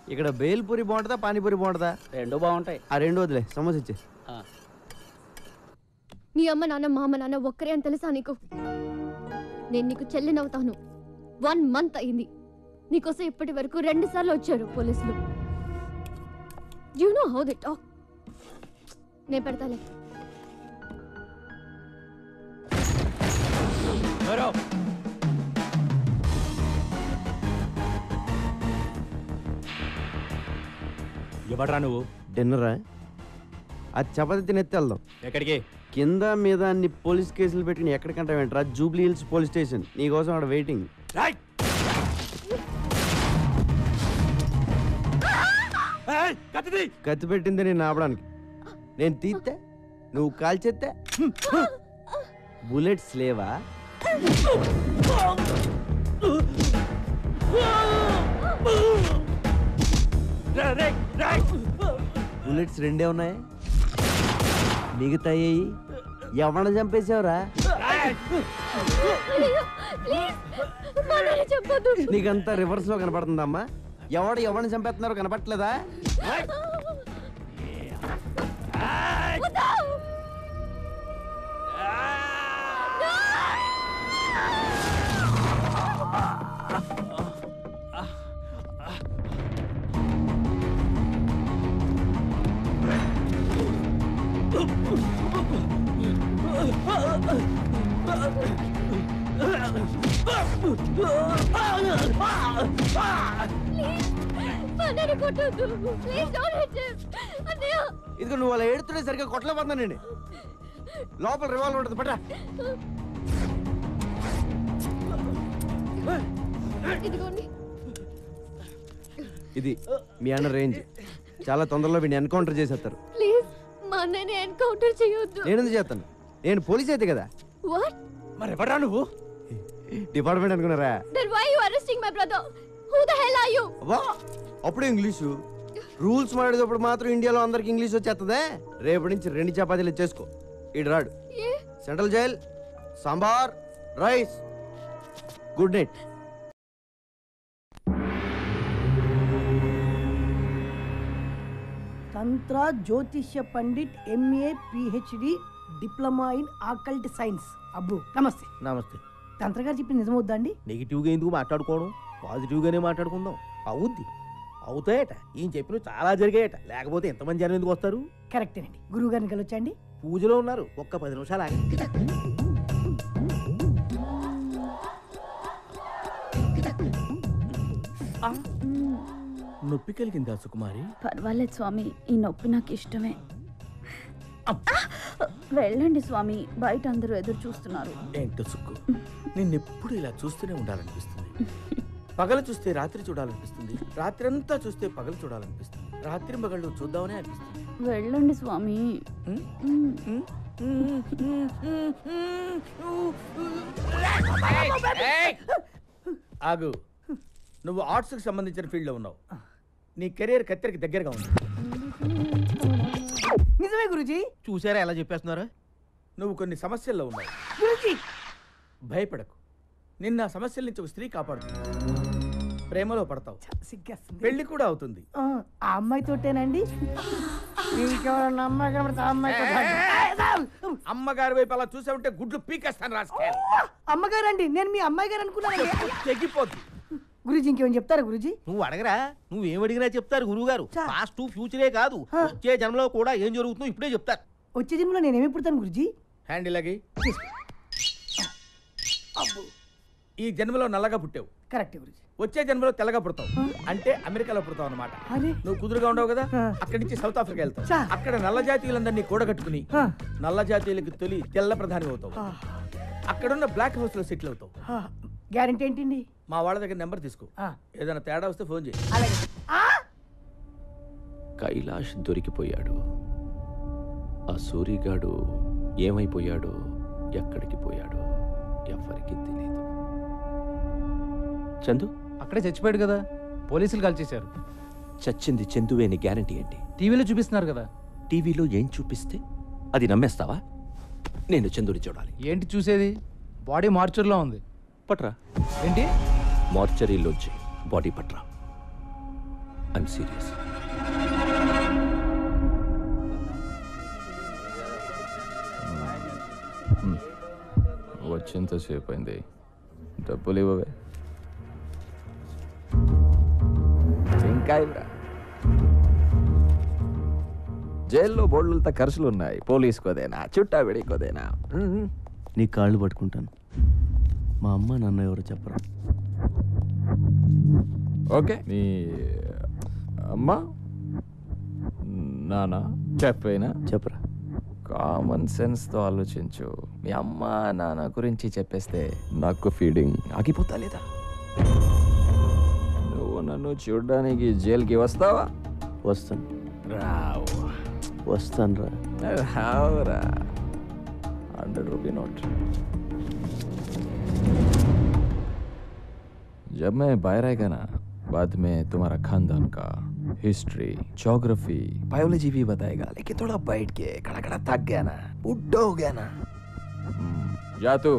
ఇక్కడ బేల్పూరి బాగుంటుందా పానీపూరి బాగుంటుందా రెండు బాగుంటాయి ఆ రెండు వదిలే సమోసా ఇచ్చే ఆ. నీ అమ్మ నాన్న మా అమ్మ నాన్న ఒక్కరే అని తెలుసా నీకు నేను నీకు చెల్లినవుతాను వన్ మంత్ అయింది నీకోసం ఇప్పటి వరకు రెండు సార్లు వచ్చారు పోలీసులు you know how the talk నేను పెడతాలే ఎవడ్రా నువ్వు డిన్నరా అది చపాతి తినెత్తి వెళ్దాం ఎక్కడికి కింద మీద అన్ని పోలీస్ కేసులు పెట్టుకుని ఎక్కడికంటే వెంటరా జూబ్లీ హిల్స్ పోలీస్ స్టేషన్ నీకోసం అక్కడ వెయిటింగ్ కత్తి పెట్టింది నేను ఆపడానికి నేను తీస్తే నువ్వు కాల్చేస్తే బుల్లెట్స్ లేవా బుల్లెట్స్ రెండే ఉన్నాయి మిగతాయి ఎవడ చంపేశావురా చెప్పొద్దు నీకంతా రివర్స్ లో కనపడుతుందమ్మా ఎవడు ఎవరిని చంపేస్తున్నారో కనపట్లేదా నన్ను కొట్టొద్దు ప్లీజ్ డోంట్ హిట్ హిమ్ అన్నయ్య ఇదిగో నువ్వు అలా ఏడుతుంటే సరిగ్గా కొట్టలేకపోతున్నానండి లోపల రివాల్వర్ ఉంటుంది పట్రా ఇదిగోండి ఇది మీ అన్న రేంజ్ చాలా తొందరలో వీడిని ఎన్కౌంటర్ చేసేస్తారు ప్లీజ్ మా అన్నయ్యని ఎన్కౌంటర్ చేయొద్దు నేను ఎందుకు చేస్తాను నేను పోలీస్ అయితే కదా వాట్ మరి ఎవడ్రా నువ్వు డిపార్ట్మెంట్ అనుకున్నారా then why you arresting my brother who the hell are you అబ్బా అప్పుడు ఇంగ్లీషు రూల్స్ మాడేటప్పుడు మాత్రం ఇండియాలో అందరికి ఇంగ్లీష్ వచ్చేస్తుందే రేపటి నుంచి రెండు చపాతీలు చేసుకో ఇటు రాడు ఏ central jail sambar rice good night తంత్ర జ్యోతిష్య pandit MA PhD diploma in occult science అబ్బు నమస్తే నమస్తే తంత్ర గారు చెప్పి నిజమవుద్దా అండి నెగిటివ్గా ఎందుకు మాట్లాడుకోవడం పాజిటివ్గానే మాట్లాడుకుందాం అవుద్ది అవుతాయట ఈయన చెప్పిన చాలా జరిగాయట లేకపోతే ఎంతమంది జనం ఎందుకు వస్తారు కరెక్టేనండి గురువు గారిని కలవచ్చండి పూజలో ఉన్నారు ఒక్క పది నిమిషాలు ఆగండి నొప్పి కలిగిందా సుకుమారి పర్వాలేదు స్వామి ఈ నొప్పి నాకు ఇష్టమే వెళ్ళండి స్వామి బయట అందరూ ఎదురు చూస్తున్నారు ఏంటో సుక్కు నిన్నెప్పుడు ఇలా చూస్తూనే ఉండాలనిపిస్తుంది పగలు చూస్తే రాత్రి చూడాలనిపిస్తుంది రాత్రి అంతా చూస్తే పగలు చూడాలనిపిస్తుంది రాత్రి పగళ్ళు చూద్దామనే అనిపిస్తుంది వెళ్ళండి స్వామి మ్. ఆగు నువ్వు ఆర్ట్స్కి సంబంధించిన ఫీల్డ్లో ఉన్నావు నీ కెరీర్ కత్తెరకి దగ్గరగా ఉంది నిజమే గురుజీ చూసారా ఎలా చెప్పేస్తున్నారు నువ్వు కొన్ని సమస్యల్లో ఉన్నావు గురుజీ భయపడకు నిన్న ఆ సమస్యల నుంచి ఒక స్త్రీ కాపాడుతుంది ప్రేమలో పడతావు సిగ్గేస్తుంది పెళ్లి కూడా అవుతుంది ఆ, ఆ అమ్మాయి తోటేనండి ఇంకెవరన్నా అమ్మాయి కనబడితే ఆ అమ్మాయి అమ్మగారి వైపు అలా చూసా ఉంటే గుడ్లు పీకేస్తాను రాసుకెళ్ళి అమ్మగారు అండి నేను మీ అమ్మాయి గారు అనుకున్నానండి తెగిపోద్ది గురుజీ ఇంకేమైనా చెప్తారా గురుజీ నువ్వు అడగరా నువ్వు ఏం అడిగినా చెప్తారు గురువు గారు చా. పాస్ట్ ఫ్యూచరే కాదు హ. వచ్చే జన్మలో కూడా ఏం జరుగుతుందో ఇప్పుడే చెప్తారు వచ్చే జన్మలో నేనేమి పుడతాను గురుజీ హ్యాండిల్ అగి ఈ జన్మలో నల్లగా పుట్టావు కరెక్ట్ గురుజీ వచ్చే జన్మలో తెల్లగా పుడతావు అంటే అమెరికాలో పుడతావు అనమాట అరే నువ్వు కుదురుగా ఉండవు కదా ఆ. అక్కడి నుంచి సౌత్ ఆఫ్రికా వెళ్తావు చా. అక్కడ నల్ల జాతీయులందరినీ కూడగట్టుకుని ఆ. నల్ల జాతీయులకు తొలి తెల్ల ప్రధాని అవుతావు ఆ, అక్కడున్న బ్లాక్ హౌస్ లో సెటిల్ అవుతావు ఆ, గ్యారంటీ ఏంటండి మా వాళ్ళ దగ్గర నెంబర్ తీసుకో ఆ, ఏదైనా తేడా వస్తే ఫోన్ చేయి అలాగే ఆ! కైలాష్ దొరికిపోయాడు ఆ సూరిగాడు ఏమైపోయాడో ఎక్కడికి పోయాడో ఎవ్వరికీ తెలియదు చందు అక్కడే చచ్చిపోయాడు కదా పోలీసులు కాల్ చేశారు చచ్చింది చందువేని గ్యారంటీ ఏంటి టీవీలో చూపిస్తున్నారు కదా టీవీలో ఏం చూపిస్తే అది నమ్మేస్తావా నేను చందుని చూడాలి ఏంటి చూసేది బాడీ మార్చర్లో ఉంది పట్రా ఏంటి మార్చరీలోంచి బాడీ పట్రా ఐఎమ్ సీరియస్ వచ్చేంతసేపు అయింది డబ్బులు ఇవ్వవే ఇంకా ఇవ్వరా జైల్లో బోర్డులతో ఖర్చులు ఉన్నాయి పోలీసుకోదేనా చుట్టా విడికోదేనా నీ కాళ్ళు పట్టుకుంటాను మా అమ్మ నాన్న ఎవరో చెప్పరా ఓకే నీ అమ్మ నాన్న చెప్పేనా చెప్పరా కామన్ సెన్స్తో ఆలోచించు మీ అమ్మ నాన్న గురించి చెప్పేస్తే నాకు ఫీడింగ్ ఆగిపోతా లేదా నువ్వు నన్ను చూడడానికి జైలుకి వస్తావా వస్తాను రావు వస్తాను రా రావురా हंड्रेड रुपये नोट जब मैं बाहर आएगा ना बाद में तुम्हारा खानदान का हिस्ट्री ज्योग्राफी बायोलॉजी भी बताएगा लेकिन थोड़ा बैठ के खड़ा खड़ा थक गया ना बुढ़ा हो गया ना हम्म, जा तू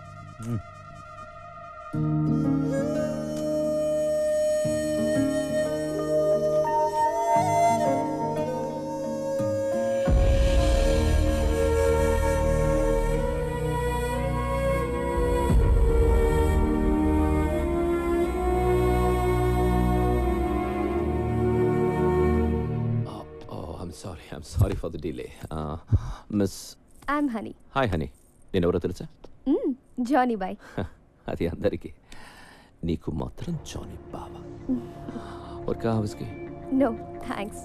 Oh, I'm sorry. I'm sorry for the delay. Uh, miss I'm honey hi honey నేను ఎవరో తెలుసా జానీ బాయ్ అది అందరికీ నీకు మాత్రం జానీ బావా और क्या उसकी no thanks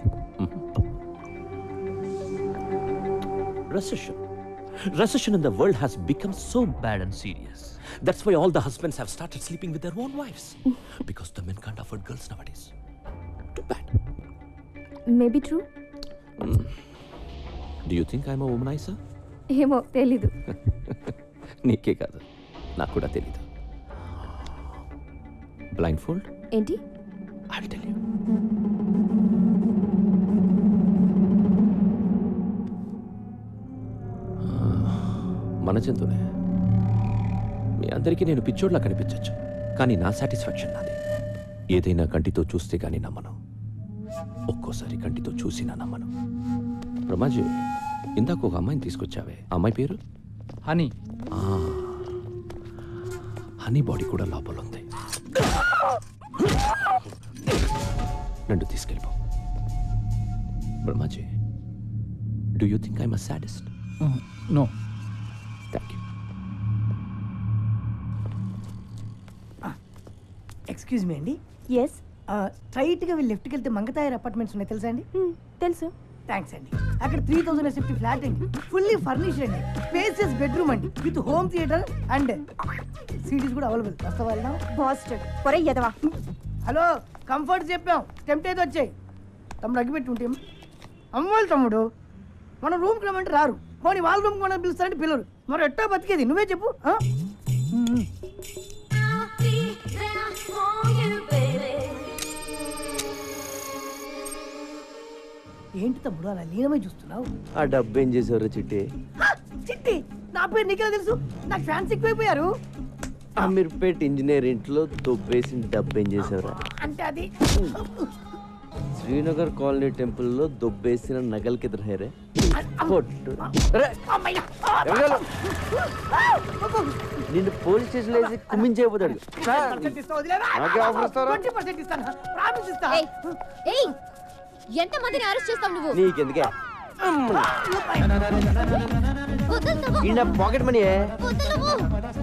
recession. Recession in the world has become so bad and serious. That's why all the husbands have started sleeping with their own wives. because the men can't afford girls nowadays. Too bad. Maybe true Do you think I'm a womanizer? ఏమో తెలీదు నీకే కాదు నాకు కూడా తెలీదు blindfold ఏంటి I tell you మన జంతువులే మీ అందరికీ నేను పిచ్చోడ్లా కనిపించవచ్చు కానీ నా సాటిస్ఫాక్షన్ నాది ఏదైనా కంటితో చూస్తే కానీ నమ్మను ఒక్కోసారి కంటితో చూసినా నమ్మను రమాజీ ఇందాక ఒక అమ్మాయిని తీసుకొచ్చావే ఆ అమ్మాయి పేరు హనీ ఆ, హనీ బాడీ కూడా లోపల ఉంది నన్ను తీసుకెళ్ళిపో Brahmaji do you think I'm a saddest no thank you excuse me అండి ఎస్ స్ట్రైట్ గా వీళ్ళు లెఫ్ట్కి వెళ్తే మంగతాయర్ అపార్ట్మెంట్స్ ఉన్నాయి తెలుసా అండి తెలుసు థ్యాంక్స్ అండి అక్కడ త్రీ థౌసండ్ ఎస్ఎఫ్టీ ఫ్లాట్ అండి ఫుల్లీ ఫర్నిష్డ్ అండి స్పేసియస్ బెడ్రూమ్ అండి with home theatre and cities కూడా అవైలబుల్ వస్తావా వెళ్దాం బాస్టర్డ్ పొర ఎదవా హలో కంఫర్ట్ చెప్పాం టెంప్ట్ అయితే వచ్చాయి తమ్ముడు అగ్గిపెట్టి ఉంటే అమ్మోళ్ళు తమ్ముడు మన రూమ్కి రమ్మంటే రారు పోనీ వాళ్ళ రూమ్కి మనం పిలుస్తారంటే పిల్లరు మరి ఎట్టా బతికేది నువ్వే చెప్పు ఆ? ఏంటి తమ్ముడు అలా లీనమై చూస్తున్నావు ఆ డబ్బు ఏం చేసేవారు చిట్టి హ! చిట్టి నా పేరు నీకెలా తెలుసు నాకు ఫ్యాన్స్ ఎక్కువైపోయారు అమీర్పేట్ ఇంజనీర్ ఇంట్లో దొబ్బేసిన డబ్బు ఏం చేసేవారా అంటే అది శ్రీనగర్ కాలనీ టెంపుల్లో దొబ్బేసిన నగలకి ఎదురు హైరే కొట్టు. రే, అమ్మయ్య! ఎవరు? నిన్ను పోలీస్ స్టేషన్ వేసి కుమ్మించేయబోతాడు పర్సెంట్ ఇస్తా వదిలేరా? నాకే ఆఫర్ ఇస్తారా? 20% ఇస్తాను ప్రామిస్ ఇస్తా ఏయ్ ఏయ్ ఎంత మందిని అరెస్ట్ చేస్తావు నువ్వు నీకెందుకే వదులుతావా? ఈ నా పాకెట్ మనీ వదలవు.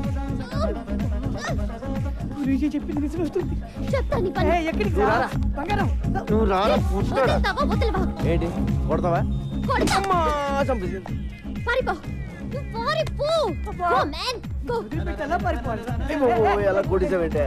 గురూజీ చెప్పింది నిజం వస్తుంది చెప్తా నీ ఏ, పని ఎక్కడికి నువ్వు రా? రారా. బంగారం నువ్వు రారా పుట్టాడా వదులుతావా వదలవా ఏంటి కొడతావా కొడతా అమ్మా చంపేసింది పారిపో పారిపో గో మ్యాన్ గో వదిలిపెట్టాలా పారిపోవాలి ఏయ్ బాబోయ్, ఎలా కొట్టేసావంటే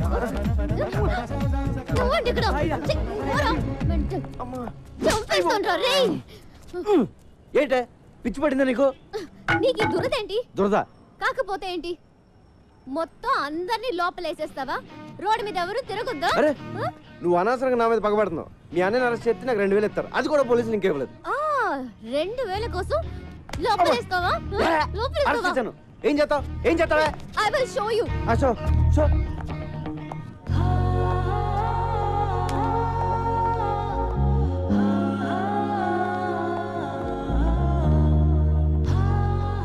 నువ్వండి ఇక్కడ ఛీ, పోరా. మెంటల్. చంపేస్తుండ్రా రేయ్ ఏంటే పిచ్చి పట్టిందా నీకు నీకు ఈ దురదేంటి దురద కాకపోతే ఏంటి మొత్తం అందరినీ లోపలేసేస్తావా రోడ్డు మీద ఎవరు తిరగొద్దా అరే ఆ? నువ్వు అనవసరంగా నా మీద పగబడుతున్నావు మీ అన్నని అరెస్ట్ చేస్తే నాకు రెండు వేలు ఇస్తారు అది కూడా పోలీసులు ఇంకేవ్వలేదు ఆ, రెండు వేల కోసం లోపలేస్తావా ఆ? అరెస్ట్ లోపలేస్తావా చేశాను ఏం చేస్తావు ఏం చేస్తావా I will show you ah, show show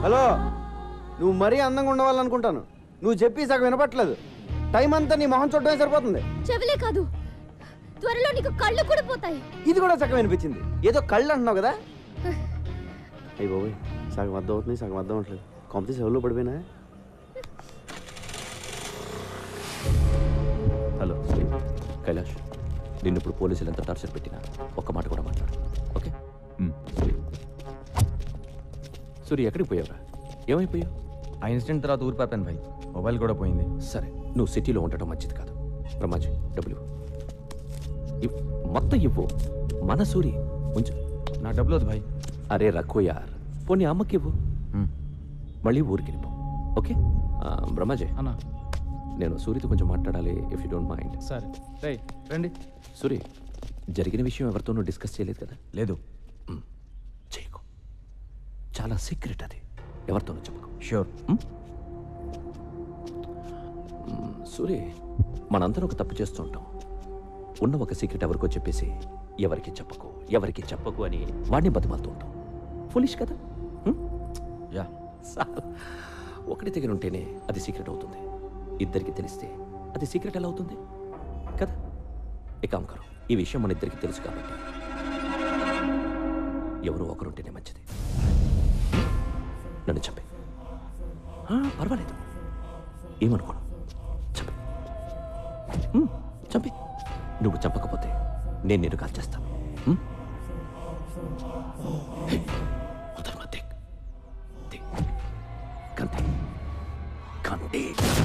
hello నువ్వు మరీ అందంగా ఉండవాలనుకుంటాను నువ్వు చెప్పి సగం వినపట్లేదు టైం అంతా నీ మొహం చూడటమే సరిపోతుంది చెవులే కాదు త్వరలో నీకు కళ్ళు కూడా పోతాయి ఇది కూడా సగం వినిపించింది ఏదో కళ్ళు అంటున్నావు కదా అయ్యి బాబోయ్ సగం అర్థం అవుతుంది సగం అర్థం అవట్లేదు కొంపతి సెలవులో పడిపోయినా హలో శ్రీ కైలాష్ నిన్ను ఇప్పుడు పోలీసులు ఎంత టార్చర్ పెట్టినా ఒక్క మాట కూడా మాట్లాడు ఓకే సూరి సూరి ఎక్కడికి పోయావురా ఏమైపోయావు ఆ ఇన్సిడెంట్ తర్వాత ఊరిపోయాను భాయ్ మొబైల్ కూడా పోయింది సరే నువ్వు సిటీలో ఉండటం మంచిది కాదు బ్రహ్మాజీ డబ్బులు ఇవ్వు. ఇవ్వు. మొత్తం ఇవ్వు మన సూరి ఉంచు నా డబ్బులు వద్దు భాయ్ అరే రఖో యార్ పోనీ అమ్మకి ఇవ్వు మళ్ళీ ఊరికి వెళ్ళిపో ఓకే ఆ, బ్రహ్మాజీ అన్నా నేను సూరితో కొంచెం మాట్లాడాలి ఇఫ్ యూ డోంట్ మైండ్ సరే రేయ్ రండి సూరి జరిగిన విషయం ఎవరితోనూ డిస్కస్ చేయలేదు కదా లేదు మ్, చేయకు చాలా సీక్రెట్ అది ఎవరితోనూ చెప్పకు షూర్ మ్, సూరి మనందరం ఒక తప్పు చేస్తూ ఉంటాం ఉన్న ఒక సీక్రెట్ ఎవరికో చెప్పేసి ఎవరికి చెప్పకు ఎవరికి చెప్పకు అని వాడిని బతిమాలుతూ ఉంటాం ఫులిష్ కదా మ్? యా సార్ ఒకటి దగ్గర ఉంటేనే అది సీక్రెట్ అవుతుంది ఇద్దరికి తెలిస్తే అది సీక్రెట్ ఎలా అవుతుంది కదా ఇక అంకరు ఈ విషయం మన ఇద్దరికి తెలుసు కాబట్టి ఎవరో ఒకరుంటేనే మంచిది నన్ను చంపే పర్వాలేదు ఏమనుకోను చంపే హ్మ్, చంపే నువ్వు చంపకపోతే నేను నేను కాల్ చేస్తాను హ్మ్? హే, వదలు, దిక్. దిక్. కంటే కంటే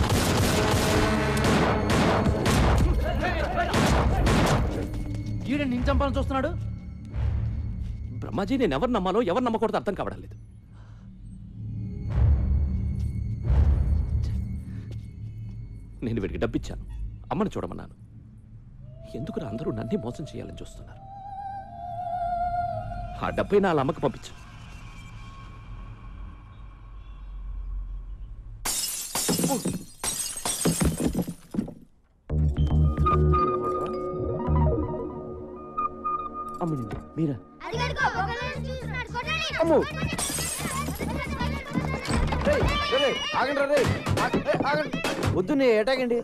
ఈడే నేను చంపాలని చూస్తున్నాడు బ్రహ్మాజీ నేను ఎవరు నమ్మాలో ఎవరు నమ్మకూడదో అర్థం కావడం లేదు నేను వీడికి డబ్బిచ్చాను అమ్మని చూడమన్నాను ఎందుకు అందరూ నన్నే మోసం చేయాలని చూస్తున్నారు ఆ డబ్బై నా వాళ్ళ అమ్మకి పంపించు అమ్మని మీరా అమ్మో రేయ్, రేయ్, రేయ్, ఆగండి రా, రేయ్. ఆగ- రేయ్, ఆగండి. వద్దు నీ ఏటాగండి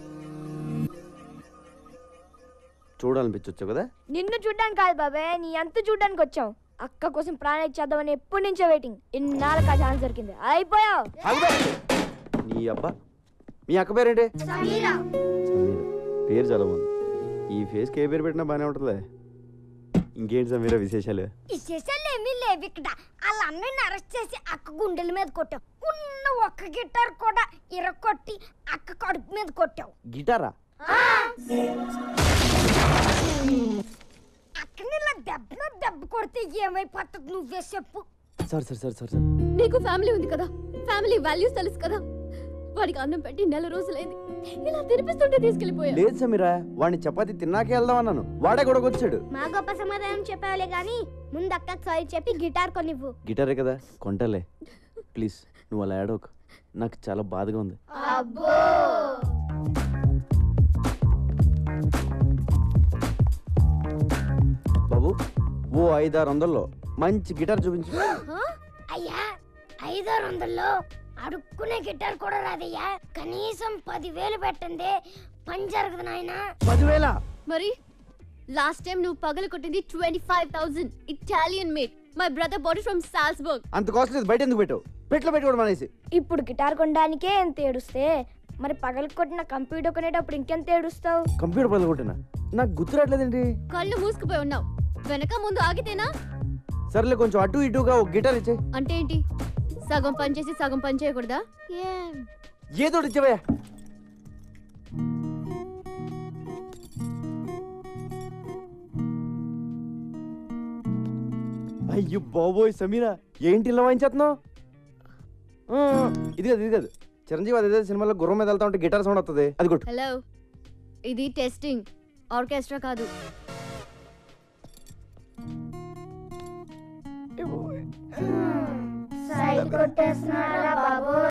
చూడాలనిపించవచ్చు కదా నిన్ను చూడ్డానికి కాదు బాబాయ్ నీ అంత చూడ్డానికి వచ్చాం అక్క కోసం ప్రాణం ఇచ్చేద్దామని ఎప్పటి నుంచో వెయిటింగ్ ఇన్నాళ్ళకి ఆ ఛాన్స్ దొరికింది అయిపోయావు ఆగుబే. నీ అబ్బా మీ అక్క పేరేంటి సమీర పేరు చాలా బాగుంది ఈ ఫేస్కి ఏ పేరు పెట్టినా బాగానే ఉంటుందిలే ఇంకేంటి సమీర విశేషాలు విశేషాలు ఏమీ లేవు ఇక్కడ వాళ్ళ అన్నయ్యని అరెస్ట్ చేసి అక్క గుండెల మీద కొట్టావు ఉన్న ఒక్క గిటార్ కూడా ఇరగొట్టి అక్క కడుపు మీద కొట్టావు గిటారా అక్కని ఇలా దెబ్బ మీద దెబ్బ కొడితే ఏమైపోతుంది నువ్వే చెప్పు sir sir sir sir sir నీకు ఫ్యామిలీ ఉంది కదా ఫ్యామిలీ వాల్యూస్ తెలుసు కదా వాడికి అన్నం పెట్టి నెల రోజులైంది ఇలా తినిపిస్తుంటే తీసుకెళ్లిపోయా లేదు సమీరా వాడిని చపాతి తిన్నాకే వెళ్దాం అన్నాను వాడే కూడా వచ్చాడు మా గొప్ప సమాధానం చెప్పావులే గాని ముందు అక్కకి సారీ చెప్పి గిటార్ కొనివ్వు గిటారే కదా కొంటలే ప్లీజ్ నువ్వు అలా ఏడవకు నాకు చాలా బాధగా ఉంది బాబు ఓ ఐదారు వందల్లో మంచి గిటార్ చూపించు అయ్యా ఐదారు వందల్లో అడుక్కునే గిటార్ కూడా రాదయ్యా కనీసం పదివేలు పెట్టండి పని జరగదు నాయనా పదివేల మరి లాస్ట్ టైం నువ్వు పగలు కొట్టింది twenty five thousand Italian made my brother body from Salzburg అంత కాస్ట్ లేదు బయట ఎందుకు పెట్టావు పెట్లో పెట్టుకోవడం అనేసి ఇప్పుడు గిటార్ కొనడానికే ఎంత ఏడుస్తే మరి పగలు కొట్టిన కంప్యూటర్ కొనేటప్పుడు ఇంకెంత ఏడుస్తావు కంప్యూటర్ పనులు కొట్టినా నాకు గుర్తు రావట్లేదండి కళ్ళు మూసుకుపోయి ఉన్నావు వెనక ముందు ఆగితేనా సర్లే కొంచెం అటు ఇటుగా ఒక గిటార్ ఇచ్చే అంటే ఏంటి సగం పని చేసి సగం పని చేయకూడదా ఏం ఏదో ఒకటి ఇచ్చేవయ్యా అయ్యో బాబోయ్ సమీరా ఏంటి ఇలా వాయించేస్తున్నావు ఆ, ఇది కాదు ఇది కాదు చిరంజీవి అదే సినిమాలో గుర్రం మీద వెళ్తా ఉంటే గిటార్ సౌండ్ వస్తుంది అది కొట్టు హలో ఇది టెస్టింగ్ ఆర్కెస్ట్రా కాదు సైడ్ కొట్టేస్తున్నారా బాబు